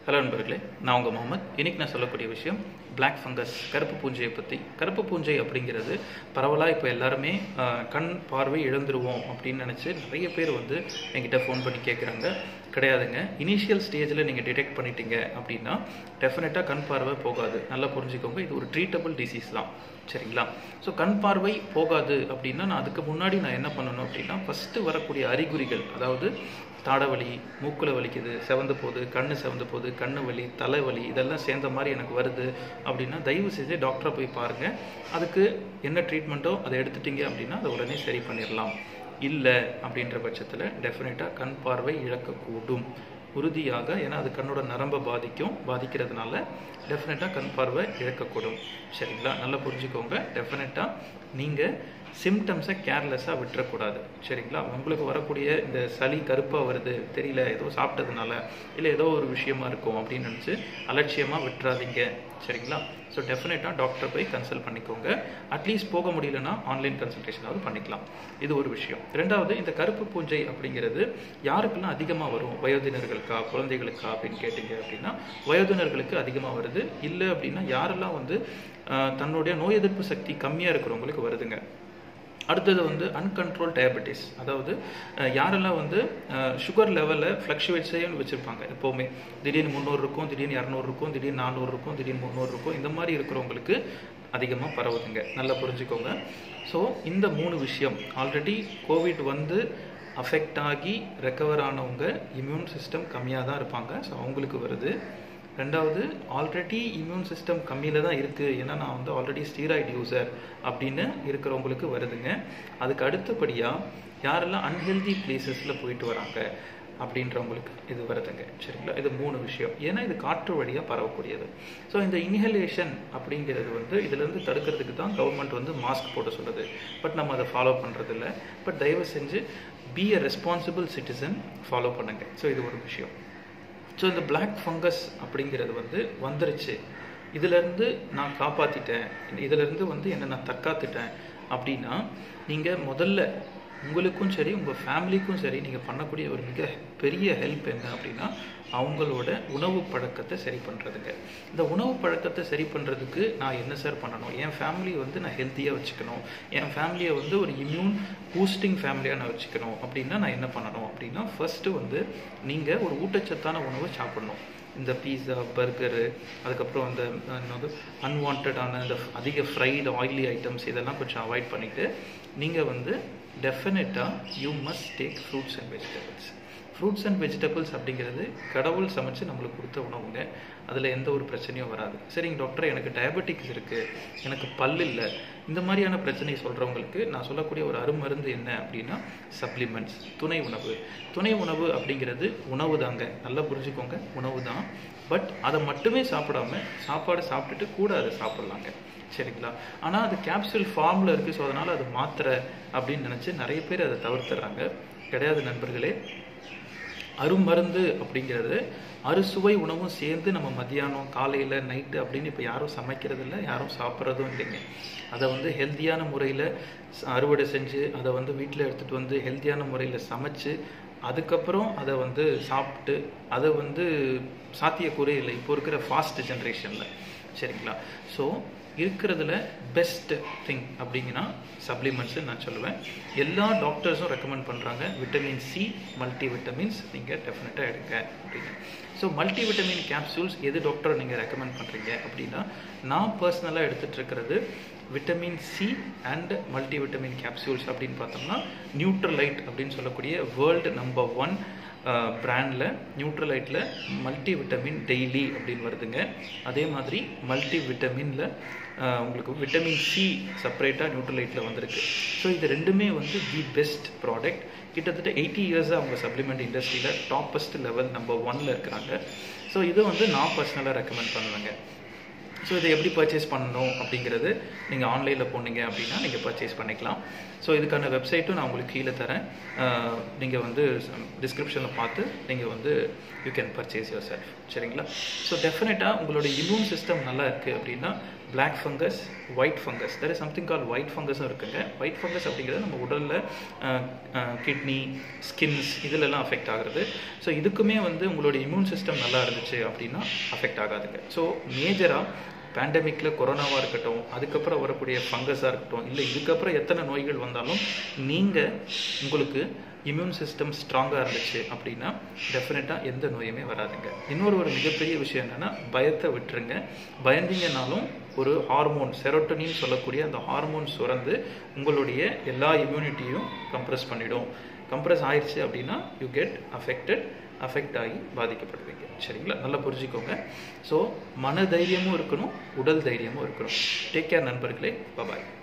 hello நண்பர்களே நான் உங்கள் முகமது இன்னைக்கு நான் சொல்லக்கூடிய விஷயம் Black ஃபங்கஸ் கருப்பு பூஞ்சையை பற்றி கருப்பு பூஞ்சை அப்படிங்கிறது பரவலாக இப்போ எல்லாருமே ஆஹ், கண் பார்வை இழந்துருவோம் அப்படின்னு நினச்சி நிறைய பேர் வந்து என்கிட்ட ஃபோன் பண்ணி கேட்குறாங்க கிடையாதுங்க இனிஷியல் ஸ்டேஜில் நீங்கள் டிடெக்ட் பண்ணிட்டீங்க அப்படின்னா டெஃபினட்டாக கண் பார்வை போகாது நல்லா புரிஞ்சுக்கோங்க இது ஒரு ட்ரீட்டபிள் டிசீஸ் தான் சரிங்களா ஸோ கண் பார்வை போகாது அப்படின்னா நான் அதுக்கு முன்னாடி நான் என்ன பண்ணணும் அப்படின்னா ஃபஸ்ட்டு வரக்கூடிய அறிகுறிகள் அதாவது தாடவலி மூக்குல வலிக்குது செவந்து போகுது கண்ணு செவந்து போகுது கண்ணு வலி தலைவலி இதெல்லாம் சேர்ந்த மாதிரி எனக்கு வருது அப்படின்னா தயவு செஞ்சு டாக்டரை போய் பாருங்க அதுக்கு என்ன ட்ரீட்மெண்ட்டோ அதை எடுத்துட்டீங்க அப்படின்னா அதை உடனே சரி பண்ணிடலாம் இல்லை அப்படின்ற பட்சத்தில் டெஃபினட்டாக கண் பார்வை இழக்கக்கூடும் உறுதியாக ஏன்னா அது கண்ணோட நரம்பை பாதிக்கும் பாதிக்கிறதுனால டெஃபினட்டாக கண் பார்வை இழக்கக்கூடும் சரிங்களா நல்லா புரிஞ்சுக்கோங்க டெஃபினட்டாக நீங்கள் சிம்டம்ஸை கேர்லெஸ்ஸாக விட்டுறக்கூடாது சரிங்களா உங்களுக்கு வரக்கூடிய இந்த சளி கருப்பாக வருது தெரியல ஏதோ சாப்பிட்டதுனால இல்லை ஏதோ ஒரு விஷயமா இருக்கும் அப்படின்னு நினச்சி அலட்சியமாக விட்டுறாதீங்க சரிங்களா ஸோ டெஃபினட்டாக டாக்டர் போய் கன்சல்ட் பண்ணிக்கோங்க அட்லீஸ்ட் போக முடியலன்னா ஆன்லைன் கன்சல்டேஷனாவது பண்ணிக்கலாம் இது ஒரு விஷயம் ரெண்டாவது இந்த கருப்பு பூஞ்சை அப்படிங்கிறது யாருக்கெல்லாம் அதிகமாக வரும் வயோதினர்களுக்கா குழந்தைகளுக்கா அப்படின்னு கேட்டிங்க அப்படின்னா வயோதினர்களுக்கு அதிகமாக வருது இல்லை அப்படின்னா யாரெல்லாம் வந்து ஆஹ், தன்னுடைய நோய் எதிர்ப்பு சக்தி கம்மியாக இருக்கிறவங்களுக்கு வருதுங்க அடுத்தது வந்து அன்கண்ட்ரோல் டயபெட்டிஸ் அதாவது அஹ், யாரெல்லாம் வந்து சுகர் லெவலில் ஃப்ளக்ஷுவேட்ஸே வச்சுருப்பாங்க எப்போவுமே திடீர்னு முந்நூறு இருக்கும் திடீர்னு இரநூறு இருக்கும் திடீர்னு நானூறு இருக்கும் திடீர்னு முந்நூறு இருக்கும் இந்த மாதிரி இருக்கிறவங்களுக்கு அதிகமாக பரவுதுங்க நல்லா புரிஞ்சுக்கோங்க ஸோ இந்த மூணு விஷயம் ஆல்ரெடி கோவிட் வந்து அஃபெக்ட் ஆகி ரெக்கவர் ஆனவங்க இம்யூன் சிஸ்டம் கம்மியாக தான் இருப்பாங்க ஸோ அவங்களுக்கு வருது ரெண்டாவது ஆல்ரெடி இம்யூன் சிஸ்டம் கம்மியில் தான் இருக்குது ஏன்னா நான் வந்து ஆல்ரெடி ஸ்டீராய்டு யூசர் அப்படின்னு இருக்கிறவங்களுக்கு வருதுங்க அதுக்கு அடுத்தபடியாக யாரெல்லாம் அன்ஹெல்தி பிளேசஸில் போயிட்டு வராங்க அப்படின்றவங்களுக்கு இது வருதுங்க சரிங்களா இது மூணு விஷயம் ஏன்னா இது காற்று வழியாக பரவக்கூடியது ஸோ இந்த இன்ஹலேஷன் அப்படிங்கிறது வந்து இதுலேருந்து தடுக்கிறதுக்கு தான் கவர்மெண்ட் வந்து மாஸ்க் போட சொல்லுது பட் நம்ம அதை ஃபாலோ பண்ணுறதில்ல பட் தயவு செஞ்சு be a responsible citizen follow பண்ணுங்க ஸோ இது ஒரு விஷயம் ஸோ இந்த Black ஃபங்கஸ் அப்படிங்கிறது வந்து வந்துருச்சு இதிலேருந்து நான் காப்பாற்றிட்டேன் இதிலேருந்து வந்து என்னை நான் தற்காத்துட்டேன் அப்படின்னா நீங்கள் முதல்ல உங்களுக்கும் சரி உங்கள் ஃபேமிலிக்கும் சரி நீங்கள் பண்ணக்கூடிய ஒரு மிக பெரிய ஹெல்ப் என்ன அப்படின்னா அவங்களோட உணவு பழக்கத்தை சரி பண்ணுறதுங்க இந்த உணவு பழக்கத்தை சரி பண்ணுறதுக்கு நான் என்ன சார் பண்ணணும் என் ஃபேமிலியை வந்து நான் ஹெல்த்தியாக வச்சுக்கணும் என் ஃபேமிலியை வந்து ஒரு இம்யூன் பூஸ்டிங் ஃபேமிலியாக நான் வச்சுக்கணும் அப்படின்னா நான் என்ன பண்ணணும் அப்படின்னா ஃபர்ஸ்ட்டு வந்து நீங்கள் ஒரு ஊட்டச்சத்தான உணவை சாப்பிடணும் இந்த பீஸா பர்கரு அதுக்கப்புறம் அந்த அஹ், என்னது அன்வான்டான இந்த அதிக ஃப்ரைடு ஆயிலி ஐட்டம்ஸ் இதெல்லாம் கொஞ்சம் அவாய்ட் பண்ணிவிட்டு நீங்கள் வந்து டெஃபினட்டாக you must take fruits and vegetables fruits and vegetables அப்படிங்கிறது கடவுள் சமைச்சு நம்மளுக்கு கொடுத்த உணவுங்க அதில் எந்த ஒரு பிரச்சனையும் வராது சரிங்க டாக்டர் எனக்கு டயபெட்டிக்ஸ் இருக்குது எனக்கு பல் இல்லை இந்த மாதிரியான பிரச்சனை சொல்கிறவங்களுக்கு நான் சொல்லக்கூடிய ஒரு அருமருந்து என்ன அப்படின்னா சப்ளிமெண்ட்ஸ் துணை உணவு துணை உணவு அப்படிங்கிறது உணவு தாங்க நல்லா புரிஞ்சுக்கோங்க உணவு தான் பட் அதை மட்டுமே சாப்பிடாம சாப்பாடு சாப்பிட்டுட்டு கூட அதை சாப்பிட்லாங்க சரிங்களா ஆனால் அது கேப்சூல் ஃபார்மில் இருக்குது ஸோ அதனால் அது மாத்திரை அப்படின்னு நினச்சி நிறைய பேர் அதை தவிர்த்துறாங்க கிடையாது நண்பர்களே அருமருந்து அப்படிங்கிறது அறுசுவை உணவும் சேர்ந்து நம்ம மத்தியானம் காலையில் நைட்டு அப்படின்னு இப்போ யாரும் சமைக்கிறது இல்லை யாரும் சாப்பிட்றதும் இல்லைங்க அதை வந்து ஹெல்த்தியான முறையில் அறுவடை செஞ்சு அதை வந்து வீட்டில் எடுத்துகிட்டு வந்து ஹெல்த்தியான முறையில் சமைச்சு அதுக்கப்புறம் அதை வந்து சாப்பிட்டு அதை வந்து சாத்தியக்கூறே இல்லை இப்போ இருக்கிற ஃபாஸ்ட் ஜென்ரேஷனில் சரிங்களா ஸோ இருக்கிறதுல பெஸ்ட் திங் அப்படிங்கன்னா சப்ளிமெண்ட்ஸு நான் சொல்லுவேன் எல்லா டாக்டர்ஸும் ரெக்கமெண்ட் பண்ணுறாங்க விட்டமின் சி மல்டி விட்டமின்ஸ் நீங்கள் டெஃபினட்டாக எடுங்க அப்படின்னு ஸோ மல்டி விட்டமின் கேப்சூல்ஸ் எது டாக்டர் நீங்கள் ரெக்கமெண்ட் பண்ணுறீங்க அப்படின்னா நான் பர்சனலாக எடுத்துகிட்டு இருக்கிறது vitamin C and multivitamin capsules அப்படின்னு பார்த்தோம்னா நியூட்ரலைட் அப்படின்னு சொல்லக்கூடிய வேர்ல்டு நம்பர் ஒன் பிராண்டில் நியூட்ரலைட்டில் மல்டி விட்டமின் டெய்லி அப்படின்னு வருதுங்க அதே மாதிரி மல்டி விட்டமினில் உங்களுக்கு விட்டமின் சி செப்பரேட்டாக நியூட்ரலைட்டில் வந்திருக்கு ஸோ இது ரெண்டுமே வந்து தி பெஸ்ட் ப்ராடக்ட் கிட்டத்தட்ட எயிட்டி இயர்ஸாக அவங்க சப்ளிமெண்ட் இண்டஸ்ட்ரியில் டாப்பஸ்ட் லெவல் நம்பர் ஒன்ல இருக்கிறாங்க ஸோ இதை வந்து நான் பர்சனலாக ரெக்கமெண்ட் பண்ணுவேங்க ஸோ இதை எப்படி பர்ச்சேஸ் பண்ணணும் அப்படிங்கிறது நீங்கள் ஆன்லைனில் போனீங்க அப்படின்னா நீங்கள் பர்ச்சேஸ் பண்ணிக்கலாம் ஸோ இதுக்கான வெப்சைட்டும் நான் உங்களுக்கு கீழே தரேன் நீங்கள் வந்து டிஸ்கிரிப்ஷனில் பார்த்து நீங்கள் வந்து you can purchase yourself சரிங்களா ஸோ டெஃபினட்டாக உங்களோட இம்யூன் சிஸ்டம் நல்லா இருக்குது அப்படின்னா black fungus white fungus there is something call white ஃபங்கஸும் இருக்குங்க ஒயிட் ஃபங்கஸ் அப்படிங்கிறது நம்ம உடலில் கிட்னி ஸ்கின்ஸ் இதிலெல்லாம் அஃபெக்ட் ஆகுறது ஸோ இதுக்குமே வந்து உங்களோட இம்யூன் சிஸ்டம் நல்லா இருந்துச்சு அப்படின்னா அஃபெக்ட் ஆகாதுங்க ஸோ மேஜராக பேண்டமிக்கில் கொரோனாவாக இருக்கட்டும் அதுக்கப்புறம் வரக்கூடிய ஃபங்கஸாக இருக்கட்டும் இல்லை இதுக்கப்புறம் எத்தனை நோய்கள் வந்தாலும் நீங்கள் உங்களுக்கு இம்யூன் சிஸ்டம் ஸ்ட்ராங்காக இருந்துச்சு அப்படின்னா டெஃபினட்டாக எந்த நோயுமே வராதுங்க இன்னொரு ஒரு மிகப்பெரிய விஷயம் என்னென்னா பயத்தை விட்டுருங்க பயந்தீங்கனாலும் ஒரு ஹார்மோன் செரோட்டனின்னு சொல்லக்கூடிய அந்த ஹார்மோன் சுரந்து உங்களுடைய எல்லா இம்யூனிட்டியும் கம்ப்ரெஸ் பண்ணிடும் கம்ப்ரெஸ் ஆயிடுச்சு அப்படின்னா யூ கெட் அஃபெக்டட் அஃபெக்ட் ஆகி பாதிக்கப்படுவீங்க சரிங்களா நல்லா புரிஞ்சுக்கோங்க ஸோ மன தைரியமும் இருக்கணும் உடல் தைரியமும் இருக்கணும் டேக் கேர் நண்பர்களே பபாய்